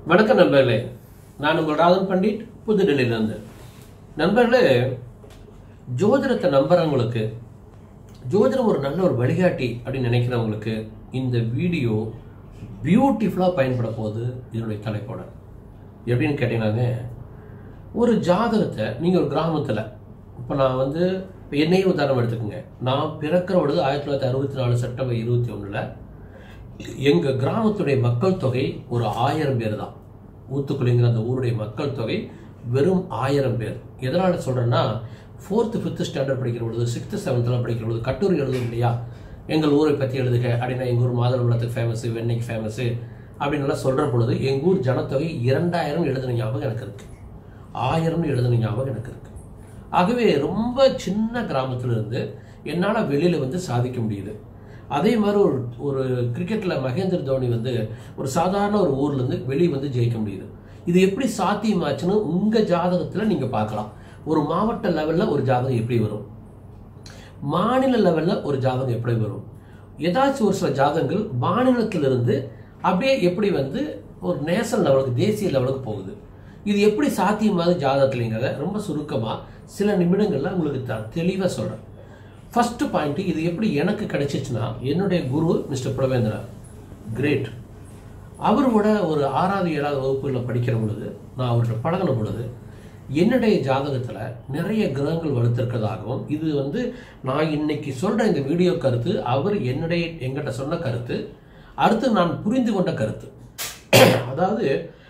வணக்கம் நண்பர்களே நான் உங்கள் ராதன் பண்டிட் புதுடெல்லியிலிருந்து நண்பர்களே ஜோதிடத்தை நம்புறவங்களுக்கு ஜோதிடம் ஒரு நல்ல ஒரு வழிகாட்டி அப்படின்னு நினைக்கிறவங்களுக்கு இந்த வீடியோ பியூட்டிஃபுல்லாக பயன்பட போகுது இதனுடைய தலைப்போட எப்படின்னு கேட்டீங்கன்னாங்க ஒரு ஜாதகத்தை நீங்கள் ஒரு கிராமத்தில் இப்போ நான் வந்து இப்போ என்னையே உதாரணம் எடுத்துக்கோங்க நான் பிறக்கிற பொழுது ஆயிரத்தி தொள்ளாயிரத்தி அறுபத்தி நாலு செப்டம்பர் இருபத்தி ஒன்றில் எங்கள் கிராமத்துடைய மக்கள் தொகை ஒரு ஆயிரம் பேர் தான் ஊத்துக்குளிங்கிற அந்த ஊருடைய மக்கள் தொகை வெறும் ஆயிரம் பேர் எதனால் சொல்கிறேன்னா ஃபோர்த்து ஃபிஃப்த்து ஸ்டாண்டர்ட் படிக்கிற பொழுது சிக்ஸ்த்து செவன்த்தில் படிக்கிற பொழுது கட்டுரை எழுதும் இல்லையா எங்கள் ஊரை பற்றி எழுதுக அப்படின்னா எங்கள் ஊர் மாதளம்பழத்துக்கு ஃபேமஸு வெண்ணெய்க்கு ஃபேமஸு அப்படின்னு எல்லாம் சொல்கிற பொழுது எங்கள் ஊர் ஜனத்தொகை இரண்டாயிரம் எழுதின ஞாபகம் எனக்கு இருக்குது ஆயிரம்னு எழுதின ஞாபகம் எனக்கு இருக்குது ஆகவே ரொம்ப சின்ன கிராமத்துல இருந்து என்னால் வெளியில் வந்து சாதிக்க முடியுது அதே மாதிரி ஒரு ஒரு கிரிக்கெட்டில் மகேந்திர தோனி வந்து ஒரு சாதாரண ஒரு ஊர்லேருந்து வெளியே வந்து ஜெயிக்க முடியுது இது எப்படி சாத்தியமாச்சுன்னு உங்கள் ஜாதகத்தில் நீங்கள் பார்க்கலாம் ஒரு மாவட்ட லெவலில் ஒரு ஜாதகம் எப்படி வரும் மாநில லெவலில் ஒரு ஜாதகம் எப்படி வரும் ஏதாச்சும் ஒரு சில ஜாதகங்கள் மாநிலத்திலிருந்து அப்படியே எப்படி வந்து ஒரு நேஷனல் லெவலுக்கு தேசிய லெவலுக்கு போகுது இது எப்படி சாத்தியமாகுது ஜாதகத்துலங்கிறத ரொம்ப சுருக்கமாக சில நிமிடங்களில் உங்களுக்கு த தெளிவாக சொல்கிறேன் ஃபர்ஸ்ட் பாயிண்ட் இது எப்படி எனக்கு கிடைச்சிச்சுன்னா என்னுடைய குரு மிஸ்டர் புலவேந்திரா கிரேட் அவரோட ஒரு ஆறாவது ஏழாவது வகுப்புகளில் படிக்கிற பொழுது நான் அவர்கிட்ட பழகின பொழுது என்னுடைய ஜாதகத்தில் நிறைய கிரகங்கள் வலுத்திருக்கிறதாகவும் இது வந்து நான் இன்னைக்கு சொல்கிற இந்த வீடியோ கருத்து அவர் என்னுடைய எங்கிட்ட சொன்ன கருத்து அடுத்து நான் புரிந்து கொண்ட கருத்து அதாவது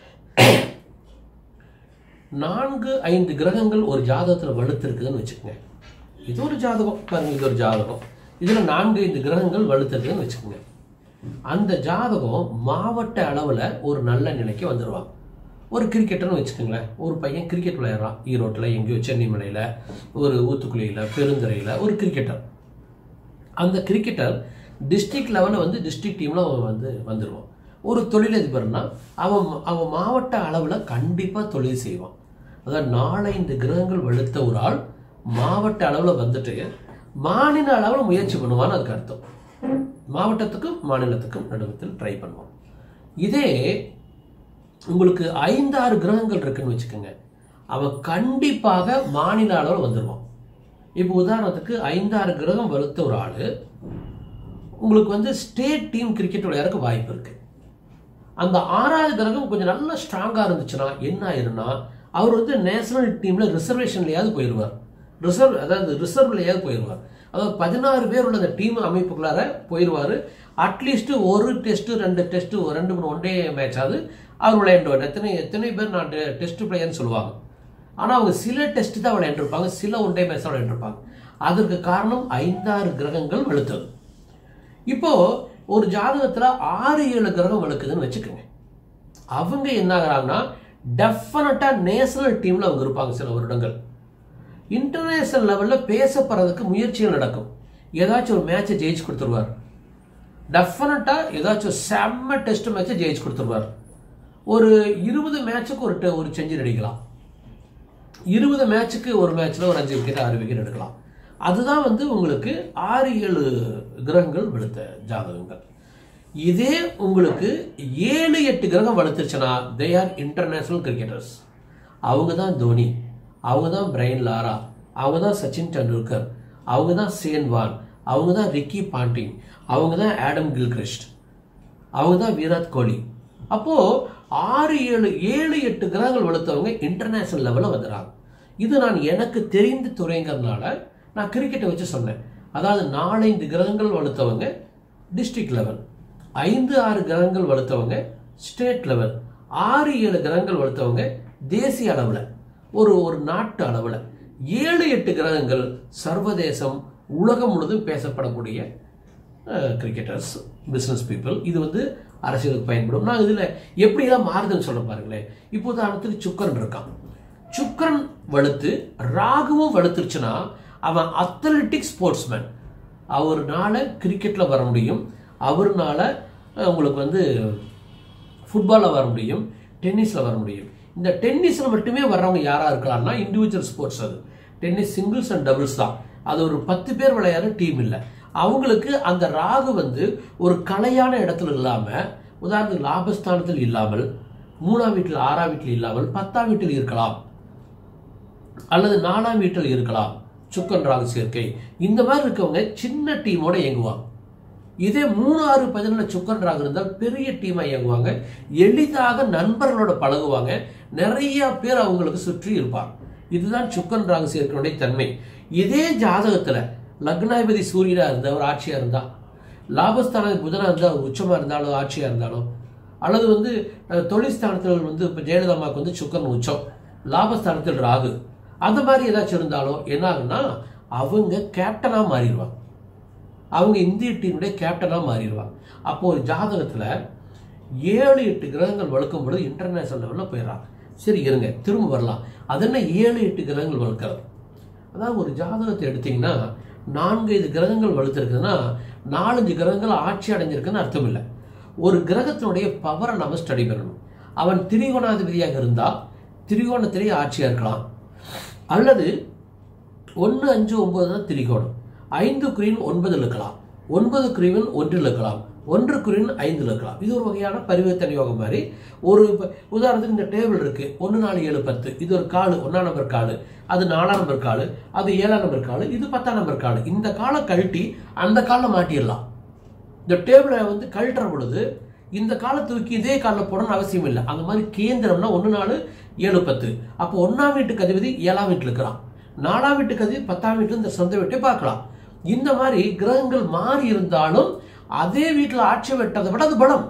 நான்கு ஐந்து கிரகங்கள் ஒரு ஜாதகத்தில் வலுத்திருக்குதுன்னு வச்சுக்கோங்க இது ஒரு ஜாதகம் பாருங்க இது ஒரு ஜாதகம் இதில் நான்கு ஐந்து கிரகங்கள் வலுத்திருக்குதுன்னு வச்சுக்கோங்க அந்த ஜாதகம் மாவட்ட அளவில் ஒரு நல்ல நிலைக்கு வந்துடுவாங்க ஒரு கிரிக்கெட்டர்னு வச்சுக்கோங்களேன் ஒரு பையன் கிரிக்கெட் விளையாடுறான் ஈரோட்டில் எங்கேயோ சென்னை மலையில் ஒரு ஊத்துக்குளியில் பெருந்துறையில் ஒரு கிரிக்கெட்டர் அந்த கிரிக்கெட்டர் டிஸ்ட்ரிக்ட் லெவலில் வந்து டிஸ்ட்ரிக்ட் டீமில் அவன் வந்து வந்துடுவான் ஒரு தொழிலதிபர்னா அவன் அவன் மாவட்ட அளவில் கண்டிப்பாக தொழில் செய்வான் அதாவது நாலஞ்சு கிரகங்கள் வெளுத்த ஒரு ஆள் மாவட்ட அளவில் வந்துட்டு மாநில அளவில் முயற்சி பண்ணுவான்னு அதுக்கு அர்த்தம் மாவட்டத்துக்கும் மாநிலத்துக்கும் நடுவத்தில் ட்ரை பண்ணுவான் இதே உங்களுக்கு ஐந்தாறு கிரகங்கள் இருக்குன்னு வச்சுக்கோங்க அவன் கண்டிப்பாக மாநில அளவில் வந்துடுவான் இப்போ உதாரணத்துக்கு ஐந்தாறு கிரகம் வலுத்த ஒரு ஆள் உங்களுக்கு வந்து ஸ்டேட் டீம் கிரிக்கெட் விளையாடுறதுக்கு வாய்ப்பு இருக்கு அந்த ஆறாவது கிரகம் கொஞ்சம் நல்ல ஸ்ட்ராங்காக இருந்துச்சுன்னா என்ன ஆயிருன்னா அவர் வந்து நேஷனல் டீமில் ரிசர்வேஷன்லையாவது போயிடுவார் ரிசர்வ் அதாவது ரிசர்வ்லையாவது போயிடுவார் அதாவது பதினாறு பேர் உள்ள அந்த டீம் அமைப்புக்குள்ளார போயிடுவார் அட்லீஸ்ட் ஒரு டெஸ்ட்டு ரெண்டு டெஸ்ட்டு ஒரு ரெண்டு மூணு ஒன் டே மேட்சாவது அவர் விளையாண்டுவார் எத்தனை எத்தனை பேர் நான் டெஸ்ட் பிளேயர்னு சொல்லுவாங்க ஆனால் அவங்க சில டெஸ்ட் தான் விளையாண்டுருப்பாங்க சில ஒன் டே மேட்ச் தான் விளையாண்டுருப்பாங்க அதற்கு காரணம் ஐந்தாறு கிரகங்கள் வெளுத்தது இப்போ ஒரு ஜாதகத்தில் ஆறு ஏழு கிரகம் வலுக்குதுன்னு வச்சுக்கோங்க அவங்க என்ன ஆகுறாங்கன்னா டெஃபினட்டாக நேஷனல் டீமில் அவங்க இருப்பாங்க சில வருடங்கள் இன்டர்நேஷனல் லெவலில் பேசப்படுறதுக்கு முயற்சிகள் நடக்கும் ஏதாச்சும் ஒரு மேட்சை ஜெயிச்சு கொடுத்துருவார் டெஃபினட்டாக ஏதாச்சும் செம்ம டெஸ்ட் மேட்சை ஜெயிச்சு கொடுத்துருவார் ஒரு இருபது மேட்சுக்கு ஒரு ஒரு செஞ்சுரி அடிக்கலாம் இருபது மேட்சுக்கு ஒரு மேட்ச்சில் ஒரு அஞ்சு விக்கெட் ஆறு விக்கெட் எடுக்கலாம் அதுதான் வந்து உங்களுக்கு ஆறு ஏழு கிரகங்கள் வெளுத்த ஜாதகங்கள் இதே உங்களுக்கு ஏழு எட்டு கிரகம் வளர்த்துருச்சுன்னா தே ஆர் இன்டர்நேஷனல் கிரிக்கெட்டர்ஸ் அவங்க தான் தோனி அவங்க தான் பிரைன் லாரா அவங்க தான் சச்சின் டெண்டுல்கர் அவங்க தான் சேன் வான் அவங்க தான் ரிக்கி பாண்டிங் அவங்க தான் ஆடம் கில்கிரிஸ்ட் அவங்க தான் விராட் கோலி அப்போது ஆறு ஏழு ஏழு எட்டு கிரகங்கள் வளர்த்தவங்க இன்டர்நேஷனல் லெவலில் வந்துடுறாங்க இது நான் எனக்கு தெரிந்த துறைங்கிறதுனால நான் கிரிக்கெட்டை வச்சு சொன்னேன் அதாவது நாலஞ்சு கிரகங்கள் வளர்த்தவங்க டிஸ்ட்ரிக்ட் லெவல் ஐந்து ஆறு கிரகங்கள் வளர்த்தவங்க ஸ்டேட் லெவல் ஆறு ஏழு கிரகங்கள் வளர்த்தவங்க தேசிய அளவில் ஒரு ஒரு நாட்டு அளவில் ஏழு எட்டு கிரகங்கள் சர்வதேசம் உலகம் முழுதும் பேசப்படக்கூடிய கிரிக்கெட்டர்ஸ் பிஸ்னஸ் பீப்புள் இது வந்து அரசியலுக்கு பயன்படும் நான் இதில் எப்படிலாம் மாறுதுன்னு சொல்ல பாருங்களேன் இப்போ உதாரணத்துக்கு சுக்கரன் இருக்கான் சுக்கரன் வலுத்து ராகுவும் வலுத்துருச்சுன்னா அவன் அத்லட்டிக் ஸ்போர்ட்ஸ்மேன் அவர்னால கிரிக்கெட்டில் வர முடியும் அவர்னால உங்களுக்கு வந்து ஃபுட்பாலில் வர முடியும் டென்னிஸில் வர முடியும் இந்த டென்னிஸில் மட்டுமே வர்றவங்க யாராக இருக்கலாம்னா இண்டிவிஜுவல் ஸ்போர்ட்ஸ் அது டென்னிஸ் சிங்கிள்ஸ் அண்ட் டபுள்ஸ் தான் அது ஒரு பத்து பேர் விளையாடுற டீம் இல்லை அவங்களுக்கு அந்த ராகு வந்து ஒரு கலையான இடத்துல இல்லாமல் உதாரணத்துக்கு லாபஸ்தானத்தில் இல்லாமல் மூணாம் வீட்டில் ஆறாம் வீட்டில் இல்லாமல் பத்தாம் வீட்டில் இருக்கலாம் அல்லது நாலாம் வீட்டில் இருக்கலாம் சுக்கன் ராகு சேர்க்கை இந்த மாதிரி இருக்கவங்க சின்ன டீமோட இயங்குவாங்க இதே மூணு ஆறு பதினொன்று சுக்கன் ராகு இருந்தால் பெரிய டீமா இயங்குவாங்க எளிதாக நண்பர்களோட பழகுவாங்க நிறைய பேர் அவங்களுக்கு சுற்றி இருப்பாங்க இதுதான் சுக்கன் ராகு சேர்க்கையுடைய தன்மை இதே ஜாதகத்துல லக்னாதிபதி சூரியனா இருந்தவர் ஆட்சியா இருந்தா லாபஸ்தான புதனா இருந்தா உச்சமா இருந்தாலும் ஆட்சியா இருந்தாலும் அல்லது வந்து அஹ், தொழில் ஸ்தானத்தில் வந்து இப்போ ஜெயலலிதாமாவுக்கு வந்து சுக்கரன் உச்சம் லாபஸ்தானத்தில் ராகு அந்த மாதிரி ஏதாச்சும் இருந்தாலும் என்ன ஆகுன்னா அவங்க கேப்டனா மாறிடுவாங்க அவங்க இந்திய டீமுடைய கேப்டனாக மாறிடுவாங்க அப்போ ஒரு ஜாதகத்தில் ஏழு எட்டு கிரகங்கள் வளர்க்கும் பொழுது இன்டர்நேஷனல் லெவலில் போயிடுறாங்க சரி இருங்க திரும்ப வரலாம் அது என்ன ஏழு எட்டு கிரகங்கள் வளர்க்குறது அதாவது ஒரு ஜாதகத்தை எடுத்தீங்கன்னா நான்கு ஐந்து கிரகங்கள் வலுத்திருக்குதுன்னா நாலஞ்சு கிரகங்கள் ஆட்சி அடைஞ்சிருக்குன்னு அர்த்தம் இல்லை ஒரு கிரகத்தினுடைய பவரை நம்ம ஸ்டடி பண்ணணும் அவன் திரிகோணாதிபதியாக இருந்தால் திரிகோணத்திலேயே ஆட்சியாக இருக்கலாம் அல்லது ஒன்று அஞ்சு ஒன்பது தான் திரிகோணம் ஐந்து குறியின் ஒன்பதில் இருக்கலாம் ஒன்பது குறிவன் ஒன்றில் இருக்கலாம் ஒன்று குறின் ஐந்தில் இருக்கலாம் இது ஒரு வகையான பரிவர்த்தனை யோகம் மாதிரி ஒரு இப்ப உதாரணத்துக்கு இந்த டேபிள் இருக்கு ஒன்று நாலு ஏழு பத்து இது ஒரு காலு ஒன்றாம் நம்பர் காலு அது நாலாம் நம்பர் காலு அது ஏழாம் நம்பர் காலு இது பத்தாம் நம்பர் காலு இந்த காலை கழட்டி அந்த காலில் மாட்டிடலாம் இந்த டேபிளை வந்து கழட்டுற பொழுது இந்த காலை தூக்கி இதே காலில் போடணும்னு அவசியம் இல்லை அந்த மாதிரி கேந்திரம்னா ஒன்று நாலு ஏழு பத்து அப்போ ஒன்றாம் வீட்டுக்கு அதிபதி ஏழாம் வீட்டில் இருக்கிறான் நாலாம் வீட்டுக்கு அதிபதி பத்தாம் வீட்டில் இந்த சொந்த வீட்டை பார்க்கலாம் இந்த மாதிரி கிரகங்கள் மாறி இருந்தாலும் அதே வீட்டில் ஆட்சி வெட்டதை விட அது பலம்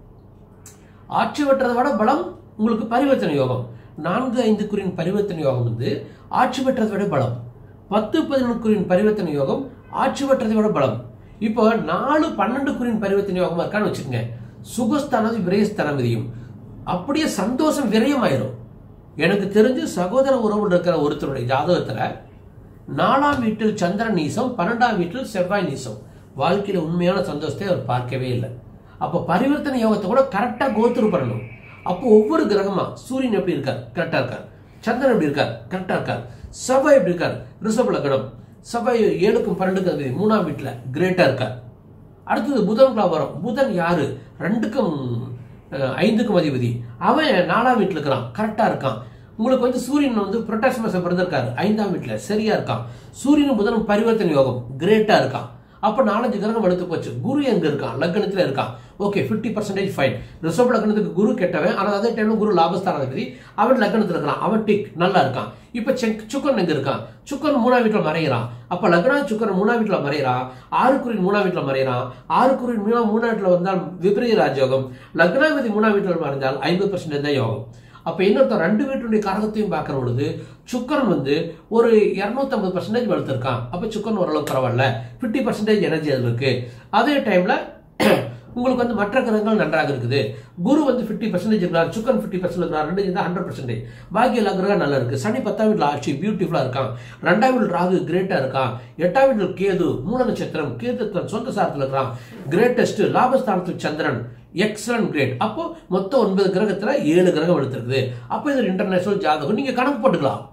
ஆட்சி வெட்டுறதை விட பலம் உங்களுக்கு பரிவர்த்தனை யோகம் நான்கு ஐந்து குறியின் பரிவர்த்தனை யோகம் வந்து ஆட்சி பெற்றதை விட பலம் பத்து பதினொன்று குறியின் பரிவர்த்தனை யோகம் ஆட்சி பெற்றதை விட பலம் இப்போ நாலு பன்னெண்டு குறியின் பரிவர்த்தனை யோகமா இருக்கான்னு வச்சுக்கோங்க சுகஸ்தானது விரயஸ்தானம் விதியும் அப்படியே சந்தோஷம் விரயமாயிரும் எனக்கு தெரிஞ்சு சகோதர உறவுல இருக்கிற ஒருத்தருடைய ஜாதகத்துல நாலாம் வீட்டில் சந்திரன் நீசம் பன்னெண்டாம் வீட்டில் செவ்வாய் நீசம் வாழ்க்கையில உண்மையான சந்தோஷத்தை அவர் பார்க்கவே இல்லை அப்போ பரிவர்த்தனை யோகத்தை கூட கரெக்டா கோத்துரு பண்ணணும் அப்போ ஒவ்வொரு கிரகமா சூரியன் எப்படி இருக்கார் கரெக்டா இருக்கார் சந்திரன் எப்படி இருக்கார் கரெக்டா இருக்கார் செவ்வாய் எப்படி இருக்கார் ரிஷப லக்னம் செவ்வாய் ஏழுக்கும் பன்னெண்டுக்கும் அதிபதி மூணாம் வீட்டுல கிரேட்டா இருக்கார் அடுத்தது புதன்குள்ள வரும் புதன் யாரு ரெண்டுக்கும் அஹ், ஐந்துக்கும் அதிபதி அவன் நாலாம் வீட்டில் இருக்கிறான் கரெக்டா இருக்கான் உங்களுக்கு வந்து சூரியன் வந்து புரட்டாசி மாசம் பிறந்திருக்காரு ஐந்தாம் வீட்டுல சரியா இருக்கான் சூரியனும் புதனும் பரிவர்த்தனை யோகம் கிரேட்டா இருக்கான் அப்ப நாலஞ்சு கிரகம் வலுத்து போச்சு குரு எங்க இருக்கான் லக்னத்துல இருக்கான் ஓகே 50% பர்சன்டேஜ் ஃபைன் ரிஷப லக்னத்துக்கு குரு கெட்டவன் ஆனா அதே டைம்ல குரு லாபஸ்தானாதிபதி அவன் லக்னத்துல இருக்கான் அவன் டிக் நல்லா இருக்கான் இப்ப செக் சுக்கன் எங்க இருக்கான் சுக்கன் மூணாம் வீட்டுல மறைகிறான் அப்ப லக்னா சுக்கரன் மூணாம் வீட்டுல மறைகிறான் ஆறு குறின் மூணாம் வீட்டுல மறைகிறான் ஆறு குறின் மூணாம் மூணாம் வீட்டுல வந்தால் விபரீத ராஜயோகம் லக்னாதிபதி மூணாம் வீட்டுல மறைந்தால் ஐம்பது பர்சன்டேஜ் தான் யோகம் அப்ப இன்னொருத்தர் ரெண்டு வீட்டுடைய காரகத்தையும் பார்க்கிற பொழுது சுக்கரன் வந்து ஒரு இரநூத்தம்பது பர்சன்டேஜ் வளர்த்துருக்கான் அப்ப சுக்கரன் ஓரளவு பரவாயில்ல 50% பர்சன்டேஜ் எனர்ஜி அதில் இருக்கு அதே டைம்ல உங்களுக்கு வந்து மற்ற கிரகங்கள் நன்றாக இருக்குது குரு வந்து 50% பர்சன்டேஜ் இருக்கிறார் சுக்கன் 50% பர்சன்ட் இருக்கிறார் ரெண்டு இருந்தால் ஹண்ட்ரட் பர்சன்டேஜ் பாக்கி எல்லா கிரகம் நல்லா இருக்கு சனி பத்தாம் வீட்டில் ஆட்சி பியூட்டிஃபுல்லா இருக்கான் ரெண்டாம் வீட்டில் ராகு கிரேட்டா இருக்கான் எட்டாம் வீட்டில் கேது மூல நட்சத்திரம் கேது தன் சொந்த சாரத்தில் இருக்கிறான் கிரேட்டஸ்ட் லாபஸ்தானத்தில் சந்திரன் எக்ஸலன்ட் கிரேட் அப்போ மொத்தம் ஒன்பது கிரகத்துல ஏழு கிரகம் எடுத்திருக்குது அப்போ இது இன்டர்நேஷனல் ஜாதகம் நீங்க கணக்கு போட்டுக்கலாம்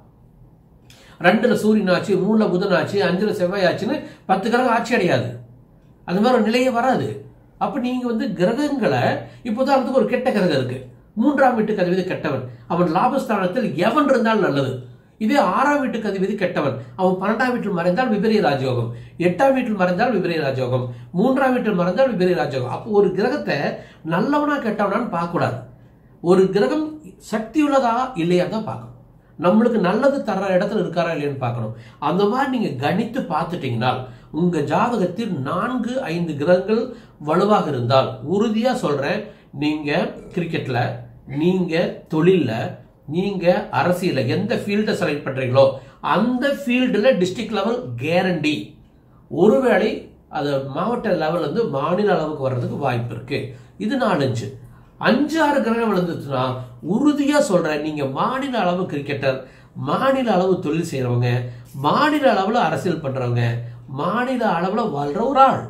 ரெண்டுல சூரியன் ஆச்சு மூணுல புதன் ஆச்சு அஞ்சுல செவ்வாய் ஆச்சுன்னு பத்து கிரகம் ஆட்சி அடையாது அந்த மாதிரி ஒரு நிலையே வராது அப்ப நீங்க வந்து கிரகங்களை இப்போ உதாரணத்துக்கு ஒரு கெட்ட கிரகம் இருக்கு மூன்றாம் வீட்டுக்கு அதிபதி கெட்டவன் அவன் லாபஸ்தானத்தில் எவன் இருந்தால் நல்லது இதே ஆறாம் வீட்டுக்கு அதிபதி கெட்டவன் அவன் பன்னெண்டாம் வீட்டில் மறைந்தால் விபரீத ராஜயோகம் எட்டாம் வீட்டில் மறைந்தால் விபரீத ராஜயோகம் மூன்றாம் வீட்டில் மறைந்தால் விபரீத ராஜயோகம் அப்போ ஒரு கிரகத்தை நல்லவனா கெட்டவனான்னு பார்க்கக்கூடாது ஒரு கிரகம் சக்தி உள்ளதா இல்லையா தான் பார்க்கணும் நம்மளுக்கு நல்லது தர்ற இடத்துல இருக்காரா இல்லையான்னு பார்க்கணும் அந்த மாதிரி நீங்க கணித்து பார்த்துட்டீங்கன்னா உங்க ஜாதகத்தில் நான்கு ஐந்து கிரகங்கள் வலுவாக இருந்தால் உறுதியா சொல்றேன் நீங்க கிரிக்கெட்ல நீங்க தொழில்ல நீங்க அரசியல எந்த ஃபீல்டை செலக்ட் பண்றீங்களோ அந்த ஃபீல்டில் டிஸ்ட்ரிக்ட் லெவல் கேரண்டி ஒருவேளை அது மாவட்ட லெவல் வந்து மாநில அளவுக்கு வர்றதுக்கு வாய்ப்பு இருக்கு இது நாலஞ்சு அஞ்சு ஆறு கிரகம் விழுந்துச்சுன்னா உறுதியா சொல்றேன் நீங்க மாநில அளவு கிரிக்கெட்டர் மாநில அளவு தொழில் செய்யறவங்க மாநில அளவுல அரசியல் பண்றவங்க மாநில அளவுல வாழ்ற ஒரு ஆள்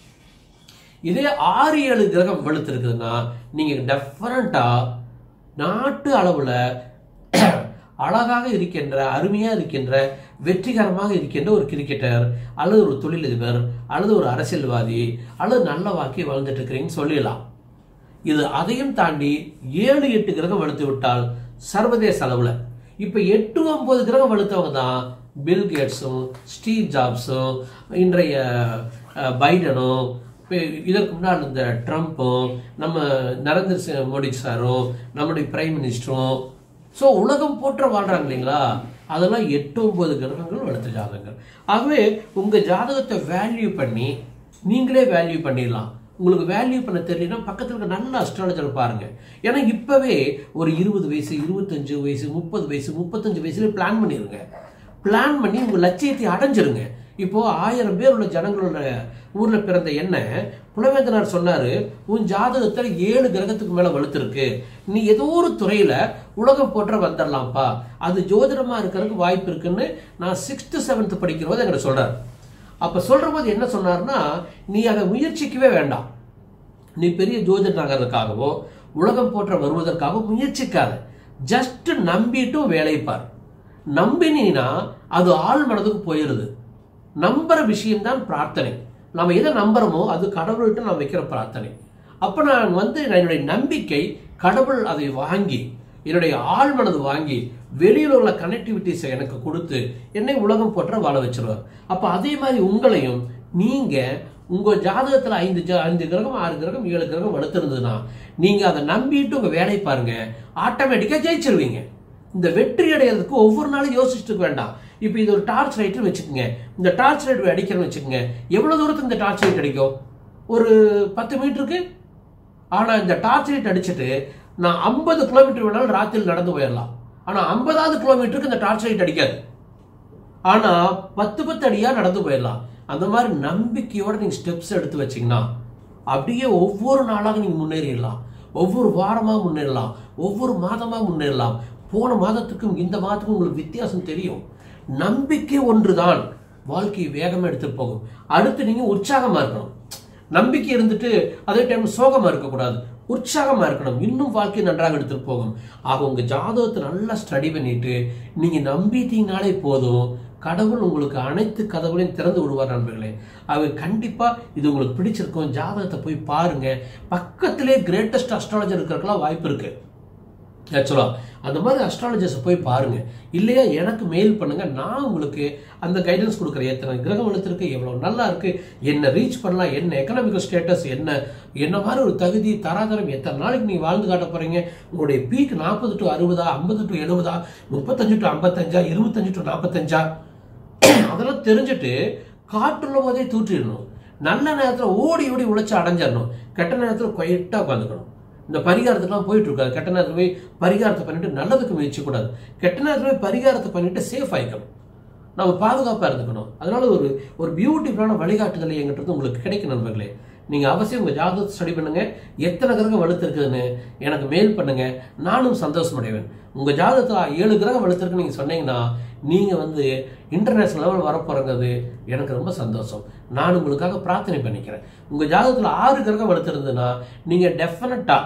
இதே ஆறு ஏழு கிரகம் வெளுத்திருக்குதுன்னா நீங்க டெஃபரண்டா நாட்டு அளவுல அழகாக இருக்கின்ற அருமையா இருக்கின்ற வெற்றிகரமாக இருக்கின்ற ஒரு கிரிக்கெட்டர் அல்லது ஒரு தொழிலதிபர் அல்லது ஒரு அரசியல்வாதி அல்லது நல்ல வாக்கி வாழ்ந்துட்டு இருக்கிறீங்கன்னு சொல்லிடலாம் இது அதையும் தாண்டி ஏழு எட்டு கிரகம் வலுத்து விட்டால் சர்வதேச அளவுல இப்ப எட்டு ஒன்பது கிரகம் வலுத்தவங்க தான் பில் கேட்ஸும் ஸ்டீவ் ஜாப்ஸும் இன்றைய அஹ், பைடனும் இப்ப இதற்கு முன்னால் இந்த ட்ரம்ப்பும் நம்ம நரேந்திர சி- மோடி சாரும் நம்முடைய பிரைம் மினிஸ்டரும் ஸோ உலகம் போற்ற வாழ்றாங்க இல்லைங்களா அதெல்லாம் எட்டு ஒன்பது கிரகங்கள் வளர்த்த ஜாதகங்கள் ஆகவே உங்க ஜாதகத்தை வேல்யூ பண்ணி நீங்களே வேல்யூ பண்ணிடலாம் உங்களுக்கு வேல்யூ பண்ண தெரியலனா பக்கத்துல இருக்க நல்ல அஸ்ட்ராலஜர் பாருங்க ஏன்னா இப்பவே ஒரு இருபது வயசு இருபத்தஞ்சு வயசு முப்பது வயசு முப்பத்தஞ்சு வயசுல பிளான் பண்ணிருங்க பிளான் பண்ணி உங்க லட்சியத்தை அடைஞ்சிருங்க இப்போ ஆயிரம் பேர் உள்ள ஜனங்களோட ஊர்ல பிறந்த என்ன புலவேந்தனார் சொன்னாரு உன் ஜாதகத்துல ஏழு கிரகத்துக்கு மேல வலுத்திருக்கு நீ ஏதோ ஒரு துறையில உலகம் போற்ற வந்துடலாம்ப்பா அது ஜோதிடமா இருக்கிறதுக்கு வாய்ப்பு இருக்குன்னு நான் சிக்ஸ்த் செவன்த் படிக்கிறபோது எங்கிட்ட சொல்றாரு அப்ப சொல்ற போது என்ன சொன்னார்னா நீ அதை முயற்சிக்கவே வேண்டாம் நீ பெரிய ஜோதிடர் ஆகிறதுக்காகவோ உலகம் போற்ற வருவதற்காகவோ முயற்சிக்காத ஜஸ்ட் நம்பிட்டும் வேலை பார் நம்பினீனா அது ஆள் மனதுக்கு போயிருது நம்புற விஷயம்தான் பிரார்த்தனை நம்ம எதை நம்புறோமோ அது கடவுள்கிட்ட நான் வைக்கிற பிரார்த்தனை அப்ப நான் வந்து என்னுடைய நம்பிக்கை கடவுள் அதை வாங்கி என்னுடைய ஆள் மனது வாங்கி வெளியில் உள்ள கனெக்டிவிட்டிஸை எனக்கு கொடுத்து என்னை உலகம் போற்ற வாழ வச்சிருவார் அப்ப அதே மாதிரி உங்களையும் நீங்க உங்க ஜாதகத்துல ஐந்து ஜா- ஐந்து கிரகம் ஆறு கிரகம் ஏழு கிரகம் வலுத்திருந்ததுன்னா நீங்க அதை நம்பிட்டு உங்க வேலை பாருங்க ஆட்டோமேட்டிக்கா ஜெயிச்சிருவீங்க இந்த வெற்றி அடையிறதுக்கு ஒவ்வொரு நாளும் யோசிச்சுட்டு இருக்க வேண்டாம் இப்போ இது ஒரு டார்ச் லைட்னு வச்சுக்கோங்க இந்த டார்ச் லைட் அடிக்கிறேன்னு வச்சுக்கோங்க எவ்வளவு தூரத்துக்கு இந்த டார்ச் லைட் அடிக்கும் ஒரு பத்து மீட்டருக்கு ஆனா இந்த டார்ச் லைட் அடிச்சுட்டு நான் ஐம்பது கிலோமீட்டர் வேணாலும் ராத்திரி நடந்து போயிடலாம் ஆனா ஐம்பதாவது கிலோமீட்டருக்கு இந்த டார்ச் லைட் அடிக்காது ஆனா பத்து பத்து அடியா நடந்து போயிடலாம் அந்த மாதிரி நம்பிக்கையோட நீங்க ஸ்டெப்ஸ் எடுத்து வச்சீங்கன்னா அப்படியே ஒவ்வொரு நாளாக நீங்க முன்னேறிடலாம் ஒவ்வொரு வாரமா முன்னேறலாம் ஒவ்வொரு மாதமா முன்னேறலாம் போன மாதத்துக்கும் இந்த மாதத்துக்கும் உங்களுக்கு வித்தியாசம் தெரியும் நம்பிக்கை ஒன்றுதான் வாழ்க்கையை வேகமா எடுத்துட்டு போகும் அடுத்து நீங்க உற்சாகமா இருக்கணும் நம்பிக்கை இருந்துட்டு அதே டைம் சோகமா இருக்கக்கூடாது உற்சாகமா இருக்கணும் இன்னும் வாழ்க்கை நன்றாக எடுத்துட்டு போகும் ஆக உங்க ஜாதகத்தை நல்லா ஸ்டடி பண்ணிட்டு நீங்க நம்பிட்டீங்கனாலே போதும் கடவுள் உங்களுக்கு அனைத்து கதவுகளையும் திறந்து விடுவார் நண்பர்களே அவர் கண்டிப்பா இது உங்களுக்கு பிடிச்சிருக்கும் ஜாதகத்தை போய் பாருங்க பக்கத்திலே கிரேட்டஸ்ட் அஸ்ட்ராலஜர் இருக்கிறதுக்கெல்லாம் வாய்ப்பு இருக்கு ஆக்சுவலா அந்த மாதிரி அஸ்ட்ராலஜர்ஸை போய் பாருங்க இல்லையா எனக்கு மெயில் பண்ணுங்க நான் உங்களுக்கு அந்த கைடன்ஸ் கொடுக்குறேன் எத்தனை கிரகம் வளர்த்துருக்கு எவ்வளவு நல்லா இருக்கு என்ன ரீச் பண்ணலாம் என்ன எக்கனாமிக்கல் ஸ்டேட்டஸ் என்ன என்ன மாதிரி ஒரு தகுதி தராதரம் எத்தனை நாளைக்கு நீங்க வாழ்ந்து காட்ட போறீங்க உங்களுடைய பீக் நாற்பது டு அறுபதா ஐம்பது டு எழுபதா முப்பத்தஞ்சு டு ஐம்பத்தஞ்சா இருபத்தஞ்சு டு நாற்பத்தஞ்சா அதெல்லாம் தெரிஞ்சுட்டு காட்டுள்ள போதே தூற்றிடணும் நல்ல நேரத்துல ஓடி ஓடி உழைச்சு அடைஞ்சிடணும் கெட்ட நேரத்துல குவைட்டா உட்காந்துக்கணும் இந்த பரிகாரத்துக்குலாம் போயிட்டு இருக்காது கெட்ட நேரத்துல போய் பரிகாரத்தை பண்ணிட்டு நல்லதுக்கு முயற்சி கூடாது கெட்ட நேரத்துல போய் பரிகாரத்தை பண்ணிட்டு சேஃப் ஆயிக்கணும் நம்ம பாதுகாப்பா இருந்துக்கணும் அதனால ஒரு ஒரு பியூட்டிஃபுல்லான வழிகாட்டுதல் எங்கிட்ட இருந்து உங்களுக்கு கிடைக்கும் நண்பர்களே நீங்க அவசியம் உங்க ஜாதகத்தை ஸ்டடி பண்ணுங்க எத்தனை கிரகம் வலுத்திருக்குதுன்னு எனக்கு மெயில் பண்ணுங்க நானும் சந்தோஷம் அடைவேன் உங்க ஜாதகத்துல ஏழு கிரகம் வலுத்திருக்கு நீங்க சொன்னீங்கன்னா நீங்க வந்து இன்டர்நேஷனல் லெவல் வரப்போறங்கிறது எனக்கு ரொம்ப சந்தோஷம் நான் உங்களுக்காக பிரார்த்தனை பண்ணிக்கிறேன் உங்க ஜாதகத்துல ஆறு கிரகம் வலுத்திருந்ததுன்னா நீங்க டெஃபினட்டா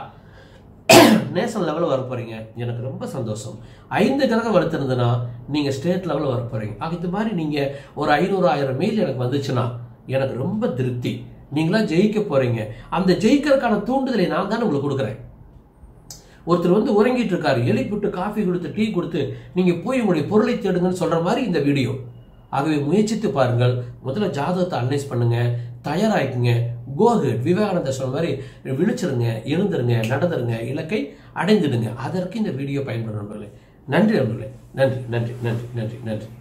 நேஷனல் லெவலில் வர போறீங்க எனக்கு ரொம்ப சந்தோஷம் ஐந்து கிரகம் வளர்த்துருந்ததுன்னா நீங்க ஸ்டேட் லெவலில் வர போறீங்க ஆக இது மாதிரி நீங்க ஒரு ஐநூறு ஆயிரம் மெயில் எனக்கு வந்துச்சுன்னா எனக்கு ரொம்ப திருப்தி நீங்களா ஜெயிக்க போறீங்க அந்த ஜெயிக்கிறதுக்கான தூண்டுதலை நான் தானே உங்களுக்கு கொடுக்குறேன் ஒருத்தர் வந்து உறங்கிட்டு இருக்காரு எழுப்பிட்டு காஃபி கொடுத்து டீ கொடுத்து நீங்க போய் உங்களுடைய பொருளை தேடுங்கன்னு சொல்ற மாதிரி இந்த வீடியோ ஆகவே முயற்சித்து பாருங்கள் முதல்ல ஜாதகத்தை அனலைஸ் பண்ணுங்க தயாராகிக்குங்க கோஹெட் விவேகானந்தர் சொன்ன மாதிரி விழிச்சிருங்க எழுந்துருங்க நடந்துருங்க இலக்கை அடைந்துடுங்க அதற்கு இந்த வீடியோ பயன்படும் நண்பர்களே நன்றி நண்பர்களே நன்றி நன்றி நன்றி நன்றி நன்றி